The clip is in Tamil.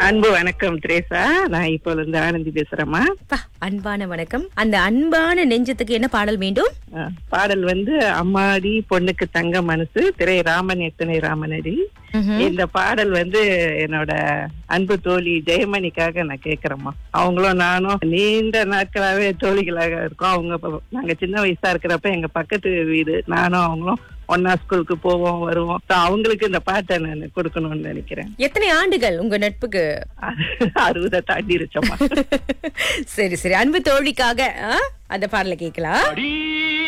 அன்பு வணக்கம் திரேசா நான் இப்போ இருந்து ஆனந்தி பேசுறேம்மா அப்பா, அன்பான வணக்கம் அந்த அன்பான நெஞ்சத்துக்கு என்ன பாடல் வேண்டும் அஹ், பாடல் வந்து அம்மாடி பொண்ணுக்கு தங்க மனசு திரை ராமன் எத்தனை ராமனடி ம்ஹும். இந்த பாடல் வந்து என்னோட அன்பு தோழி ஜெயமணிக்காக நான் கேக்குறேம்மா அவங்களும் நானும் நீண்ட நாட்களாவே தோழிகளாக இருக்கோம் அவங்க இப்ப- நாங்க சின்ன வயசா இருக்கிறப்ப எங்க பக்கத்து வீடு நானும் அவங்களும் ஒன்னா ஸ்கூலுக்கு போவோம் வருவோம் So, அவங்களுக்கு இந்த பாட்டை நான் கொடுக்கணும்னு நினைக்கிறேன் எத்தனை ஆண்டுகள் உங்க நட்புக்கு அறுபதை தாண்டி இருச்சோம்மா சரி சரி அன்பு தோழிக்காக ஆ, அந்த பாடலை கேட்கலாம் அடி